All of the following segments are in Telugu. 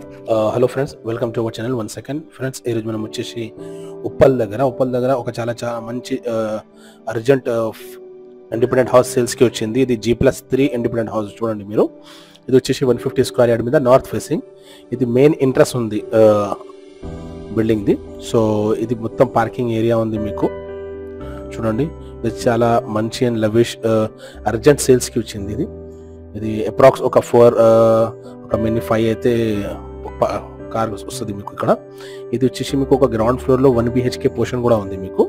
hello friends welcome to our channel one second friends ఈరోజు మనం వచ్చేసి ఉప్పల్ దగ్గర ఉప్పల్ దగ్గర ఒక చాలా చాలా మంచి అర్జెంట్ ఇండిపెండెంట్ హౌస్ సేల్స్కి వచ్చింది ఇది G plus three independent house చూడండి మీరు ఇది వచ్చేసి వన్ ఫిఫ్టీ స్క్వేర్ యార్డ్ మీద నార్త్ ఫేసింగ్ ఇది మెయిన్ ఇంట్రెస్ట్ ఉంది బిల్డింగ్ది సో ఇది మొత్తం పార్కింగ్ ఏరియా ఉంది మీకు చూడండి ఇది చాలా మంచి అండ్ లవిష్ అర్జెంట్ సేల్స్కి వచ్చింది ఇది ఇది అప్రాక్స్ ఒక ఫోర్ ఒక మినీ ఫైవ్ అయితే కార్ వస్తుంది మీకు ఇక్కడ ఇది వచ్చేసి మీకు ఒక గ్రౌండ్ ఫ్లోర్ లో వన్ బిహెచ్కే పోర్షన్ కూడా ఉంది మీకు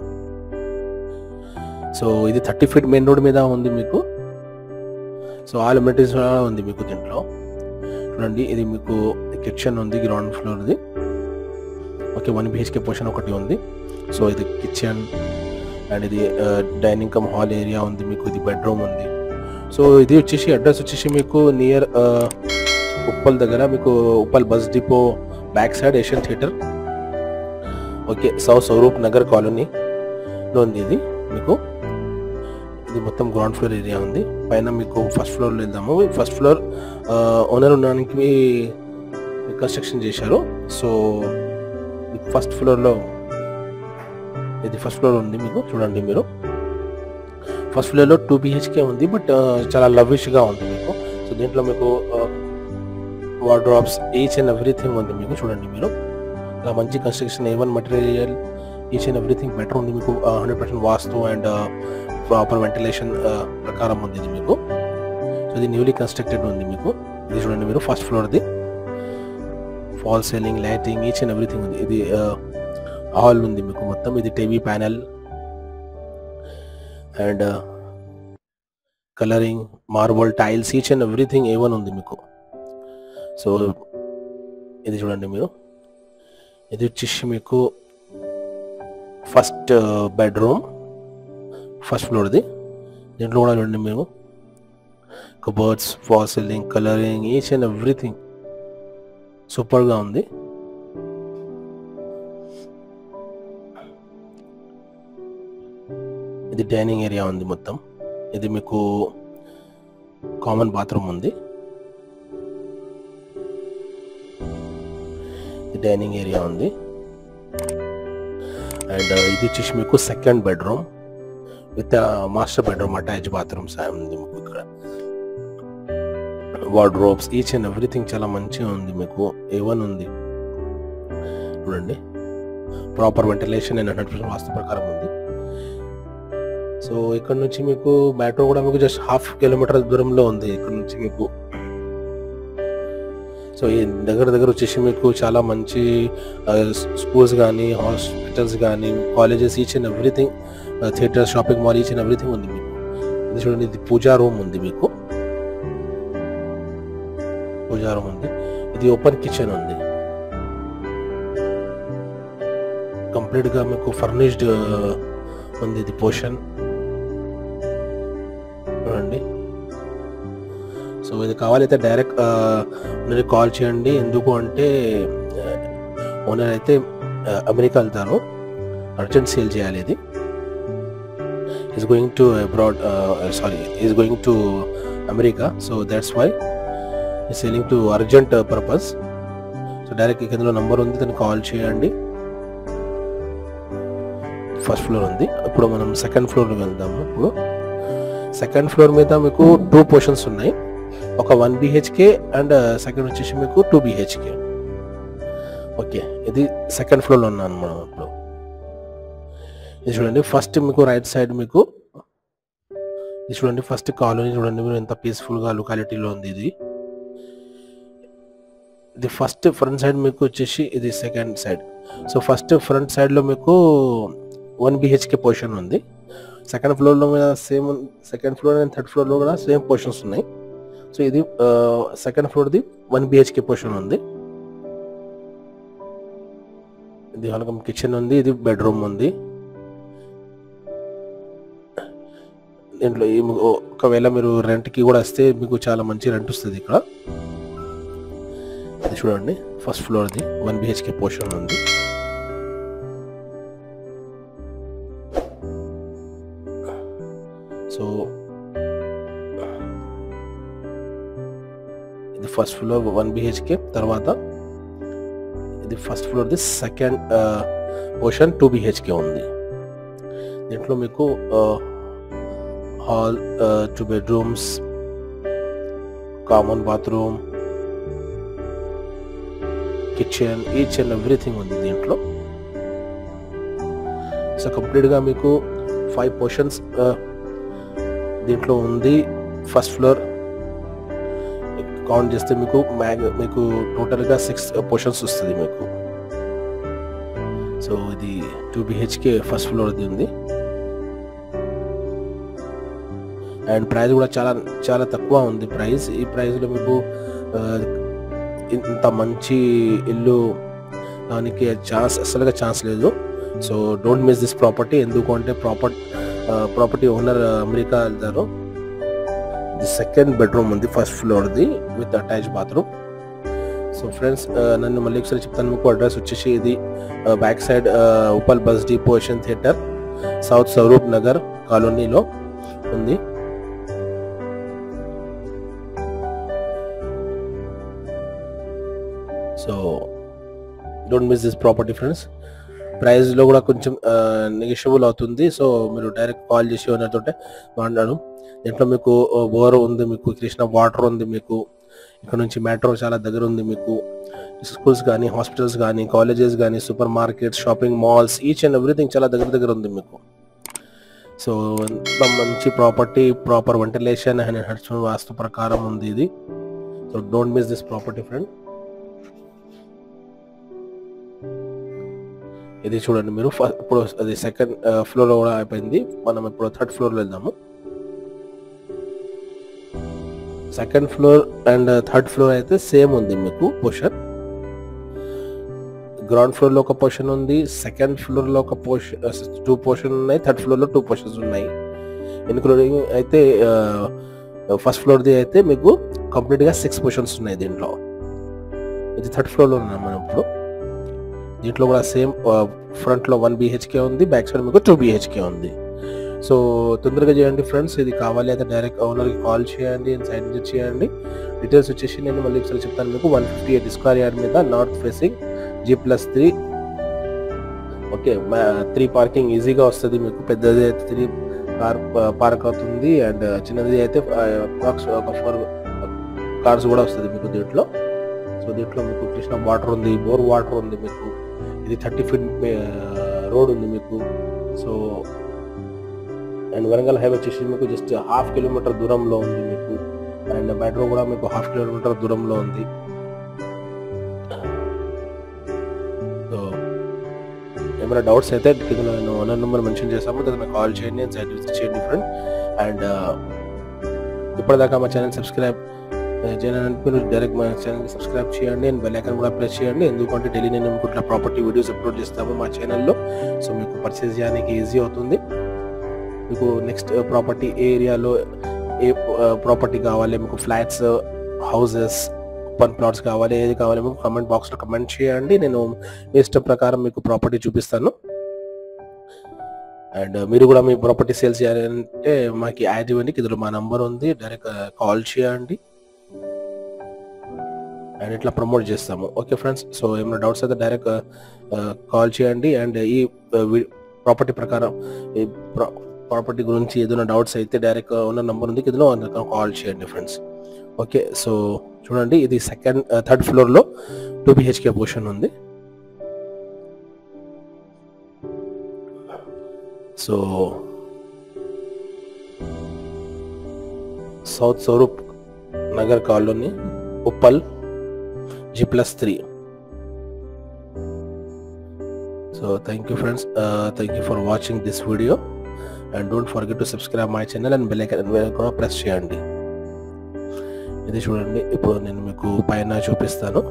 సో ఇది థర్టీ ఫీట్ మెయిన్ రోడ్ మీద ఉంది మీకు సో ఆల్ అమ్యూనిటీస్ ఉంది మీకు దీంట్లో చూడండి ఇది మీకు కిచెన్ ఉంది గ్రౌండ్ ఫ్లోర్ది ఓకే వన్ బిహెచ్కే పోర్షన్ ఒకటి ఉంది సో ఇది కిచెన్ అండ్ ఇది డైనింగ్ కమ్ హాల్ ఏరియా ఉంది మీకు ఇది బెడ్రూమ్ ఉంది సో ఇది వచ్చేసి అడ్రస్ వచ్చేసి మీకు నియర్ ఉప్పల్ దగ్గర మీకు Uppal bus depot back side Asian theatre okay south Swaroop Nagar కాలనీలో ఉంది ఇది మీకు ఇది మొత్తం గ్రౌండ్ ఫ్లోర్ ఏరియా ఉంది పైన మీకు ఫస్ట్ ఫ్లోర్లో వెళ్దాము ఫస్ట్ ఫ్లోర్ ఓనర్ ఉండడానికి కన్స్ట్రక్షన్ చేశారు సో ఫస్ట్ ఫ్లోర్లో ఇది ఫస్ట్ ఫ్లోర్ ఉంది మీకు చూడండి మీరు ఫస్ట్ ఫ్లోర్లో టూ బిహెచ్కే ఉంది బట్ చాలా లవిష్గా ఉంది మీకు సో దీంట్లో మీకు వార్డ్రాప్స్ ఈచ్ అండ్ ఎవ్రీథింగ్ ఉంది మీకు చూడండి మీరు ఇలా మంచి construction A one material each and everything better ఉంది మీకు hundred percent vastu and proper ventilation ప్రకారం ఉంది ఇది మీకు సో ఇది న్యూలీ కన్స్ట్రక్టెడ్ ఉంది మీకు ఇది చూడండి మీరు ఫస్ట్ ఫ్లోర్ది false ceiling lighting each and everything ఉంది ఇది హాల్ ఉంది మీకు మొత్తం ఇది TV panel and colouring marble tiles each and everything A one ఉంది మీకు సో ఇది చూడండి మీరు ఇది వచ్చేసి మీకు ఫస్ట్ బెడ్రూమ్ ఫస్ట్ ఫ్లోర్ది దీంట్లో కూడా చూడండి మేము cupboards false ceiling colouring each and everything సూపర్గా ఉంది ఇది డైనింగ్ ఏరియా ఉంది మొత్తం ఇది మీకు కామన్ బాత్రూమ్ ఉంది డైనింగ్ ఏరియా ఉంది అండ్ ఇది వచ్చేసి మీకు second bedroom with master bedroom attach bathroom ఉంది మీకు ఇక్కడ వార్డ్రోబ్స్ ఈచ్ అండ్ ఎవ్రీథింగ్ చాలా మంచిగా ఉంది మీకు ఏవన్ ఉంది చూడండి proper ventilation and hundred percent vastu ప్రకారం ఉంది సో ఇక్కడ నుంచి మీకు మెట్రో కూడా మీకు జస్ట్ హాఫ్ కిలోమీటర్ దూరంలో ఉంది ఇక్కడ నుంచి మీకు సో ఈ దగ్గర దగ్గర వచ్చేసి మీకు చాలా మంచి స్కూల్స్ కానీ హాస్పిటల్స్ కానీ colleges each and everything theatre shopping mall each and everything ఉంది మీకు ఇది చూడండి ఇది పూజా రూమ్ ఉంది మీకు పూజా రూమ్ ఉంది ఇది ఓపెన్ కిచెన్ ఉంది కంప్లీట్ గా మీకు ఫర్నిష్డ్ ఉంది ఇది పోర్షన్ చూడండి సో ఇది కావాలైతే డైరెక్ట్ ఓనర్కి కాల్ చేయండి ఎందుకు అంటే ఓనర్ అయితే అమెరికా వెళ్తాను అర్జెంట్ సేల్ చేయాలి ఇది is going to abroad sorry is going to America so that's why ఈ selling to urgent purpose so direct కిందలో నంబర్ ఉంది దాన్ని కాల్ చేయండి ఫస్ట్ ఫ్లోర్ ఉంది ఇప్పుడు మనం సెకండ్ ఫ్లోర్కి వెళ్దాము ఇప్పుడు సెకండ్ ఫ్లోర్ మీద మీకు టూ పోర్షన్స్ ఉన్నాయి ఒక వన్ బిహెచ్కే అండ్ సెకండ్ వచ్చేసి మీకు టూ బిహెచ్కే ఓకే ఇది సెకండ్ ఫ్లోర్లో ఉన్నాను మనం ఇప్పుడు ఇది చూడండి ఫస్ట్ మీకు రైట్ సైడ్ మీకు ఇది చూడండి ఫస్ట్ కాలనీ చూడండి మీరు ఎంత పీస్ఫుల్గా లొకాలిటీలో ఉంది ఇది ఇది ఫస్ట్ ఫ్రంట్ సైడ్ మీకు వచ్చేసి ఇది second side so first front సైడ్లో మీకు వన్ బిహెచ్కే పోర్షన్ ఉంది సెకండ్ ఫ్లోర్లో మీద same second floor and third ఫ్లోర్లో కూడా సేమ్ పోర్షన్స్ ఉన్నాయి సో ఇది సెకండ్ ఫ్లోర్ది వన్ బిహెచ్కే పోర్షన్ ఉంది ఇది వెల్కమ్ కిచెన్ ఉంది ఇది బెడ్రూమ్ ఉంది దీంట్లో ఒకవేళ మీరు రెంట్కి కూడా వస్తే మీకు చాలా మంచి రెంట్ వస్తుంది ఇక్కడ ఇది చూడండి ఫస్ట్ ఫ్లోర్ది వన్ బిహెచ్కే పోర్షన్ ఉంది సో ఇది ఫస్ట్ ఫ్లోర్ వన్ బిహెచ్కే తర్వాత ఇది ఫస్ట్ ఫ్లోర్ ది సెకండ్ పోర్షన్ టూ బిహెచ్కే ఉంది దీంట్లో మీకు hall two bedrooms common bathroom kitchen each and everything ఉంది దీంట్లో సో కంప్లీట్గా మీకు ఫైవ్ పోర్షన్స్ దీంట్లో ఉంది ఫస్ట్ ఫ్లోర్ కౌంట్ చేస్తే మీకు మ్యాగ్ మీకు టోటల్గా సిక్స్ పోర్షన్స్ వస్తుంది మీకు సో ఇది టూ బిహెచ్కే ఫస్ట్ ఫ్లోర్ది ఉంది అండ్ ప్రైస్ కూడా చాలా చాలా తక్కువ ఉంది ప్రైస్ ఈ ప్రైస్లో మీకు ఆ, ఇంత మంచి ఇల్లు దానికి ఛాన్స్ అసలుగా ఛాన్స్ లేదు so don't miss this property ఎందుకు అంటే ప్రాపర్ ప్రాపర్టీ ఓనర్ అమెరికా వెళ్తారు ది సెకండ్ బెడ్రూమ్ ఉంది ఫస్ట్ ఫ్లోర్ది with attach bathroom so friends నన్ను మళ్ళీ ఒకసారి చెప్తాను మీకు అడ్రస్ వచ్చేసి ఇది back side Uppal bus depot Asian theatre south Swaroop Nagar కాలనీలో ఉంది so don't miss this property friends ప్రైస్లో కూడా కొంచెం నెగిషియబుల్ అవుతుంది సో మీరు డైరెక్ట్ కాల్ చేసి ఓనర్తో మాట్లాడు దీంట్లో మీకు బోర్ ఉంది మీకు కృష్ణ వాటర్ ఉంది మీకు ఇక్కడ నుంచి మెట్రో చాలా దగ్గర ఉంది మీకు స్కూల్స్ కానీ హాస్పిటల్స్ కానీ కాలేజెస్ కానీ super markets shopping malls each and everything చాలా దగ్గర దగ్గర ఉంది మీకు సో ఎంత మంచి ప్రాపర్టీ ప్రాపర్ వెంటిలేషన్ అండ్ హెడ్స్ వాస్తు ప్రకారం ఉంది ఇది so don't miss this property friend ఇది చూడండి మీరు ఫ- ఇప్పుడు అది సెకండ్ ఫ్లోర్ కూడా అయిపోయింది మనం ఇప్పుడు థర్డ్ ఫ్లోర్ వెళ్దాము second floor and third floor అయితే సేమ్ ఉంది మీకు పోర్షన్ గ్రౌండ్ ఫ్లోర్ లో ఒక పోర్షన్ ఉంది సెకండ్ ఫ్లోర్ లో ఒక పోర్షన్ టూ పోర్షన్ ఉన్నాయి థర్డ్ ఫ్లోర్ లో టూ పోర్షన్స్ ఉన్నాయి ఇన్క్లూడింగ్ అయితే ఫస్ట్ ఫ్లోర్ ది అయితే మీకు కంప్లీట్ గా సిక్స్ పోర్షన్స్ ఉన్నాయి దీంట్లో ఇది థర్డ్ ఫ్లోర్ లో ఉన్నాం మనం ఇప్పుడు దీంట్లో కూడా సేమ్ ఫ్రంట్ లో వన్ బిహెచ్కే ఉంది బ్యాక్ సైడ్ మీకు టూ బిహెచ్కే ఉంది సో తొందరగా చేయండి ఫ్రెండ్స్ ఇది కావాలి అయితే డైరెక్ట్ ఓనర్కి కాల్ చేయండి సైడ్ నుంచి చేయండి డీటెయిల్స్ వచ్చేసి నేను మళ్ళీ ఒకసారి చెప్తాను మీకు one fifty eight square yard మీద north facing G plus three okay three parking ఈజీగా వస్తుంది మీకు పెద్దది అయితే త్రీ కార్ పార్క్ అవుతుంది అండ్ చిన్నది అయితే అప్రాక్స్ ఒక ఫోర్ కార్స్ కూడా వస్తుంది మీకు దీంట్లో సో దీంట్లో మీకు కృష్ణ వాటర్ ఉంది బోర్ వాటర్ ఉంది మీకు ఇది థర్టీ ఫీట్ రోడ్ ఉంది మీకు సో అండ్ వరంగల్ హైవే వచ్చేసి మీకు జస్ట్ హాఫ్ కిలోమీటర్ దూరంలో ఉంది మీకు అండ్ మెట్రో కూడా మీకు హాఫ్ కిలోమీటర్ దూరంలో ఉంది సో ఏమైనా డౌట్స్ అయితే కింద నేను ఓనర్ నెంబర్ మెన్షన్ చేస్తాము దాన్ని కాల్ చేయండి అండ్ సైట్ విజిట్ చేయండి ఫ్రెండ్ అండ్ ఇప్పటిదాకా మా ఛానల్ సబ్స్క్రైబ్ చేయాలంటే మీరు డైరెక్ట్ మా ఛానల్ సబ్స్క్రైబ్ చేయండి అండ్ బెల్ ఐకాన్ కూడా ప్రెస్ చేయండి ఎందుకంటే డైలీ నేను మీకు ఇట్లా ప్రాపర్టీ వీడియోస్ అప్లోడ్ చేస్తాము మా ఛానల్లో సో మీకు పర్చేస్ చేయడానికి ఈజీ అవుతుంది మీకు నెక్స్ట్ ప్రాపర్టీ ఏరియాలో ఏ ప్రాపర్టీ కావాలి మీకు ఫ్లాట్స్ హౌసెస్ ఓపెన్ ప్లాట్స్ కావాలి ఏది కావాలి మీకు కమెంట్ బాక్స్లో కమెంట్ చేయండి నేను మీ ఇష్టం ప్రకారం మీకు ప్రాపర్టీ చూపిస్తాను అండ్ మీరు కూడా మీ ప్రాపర్టీ సేల్స్ చేయాలంటే మాకు యాడ్ ఇవ్వండి ఇందులో మా నంబర్ ఉంది డైరెక్ట్ కాల్ చేయండి అండ్ ఇట్లా ప్రమోట్ చేస్తాము ఓకే ఫ్రెండ్స్ సో ఏమైనా డౌట్స్ అయితే డైరెక్ట్ కాల్ చేయండి అండ్ ఈ ప్రాపర్టీ ప్రకారం ఈ ప్రాపర్టీ గురించి ఏదైనా డౌట్స్ అయితే డైరెక్ట్ ఉన్న నంబర్ ఉంది ఇందులో కాల్ చేయండి ఫ్రెండ్స్ ఓకే సో చూడండి ఇది సెకండ్ థర్డ్ ఫ్లోర్లో టూ బిహెచ్కే పోర్షన్ ఉంది so south Swaroop Nagar colony Uppal G plus three so thank you friends thank you for watching this video and don't forget to subscribe my channel and bell icon కూడా ప్రెస్ చేయండి ఇది చూడండి ఇప్పుడు నేను మీకు పైన చూపిస్తాను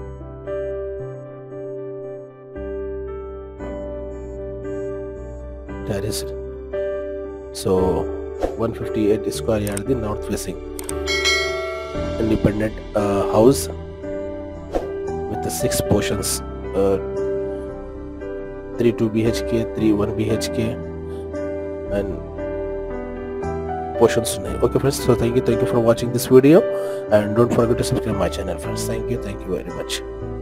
terrace so one fifty eight square yard the north facing independent uh, house with the six portions uh, 3 2 bhk 3 1 bhk and portions ఉన్నాయి okay friends so thank you thank you for watching this video and don't forget to subscribe my channel friends thank you thank you very much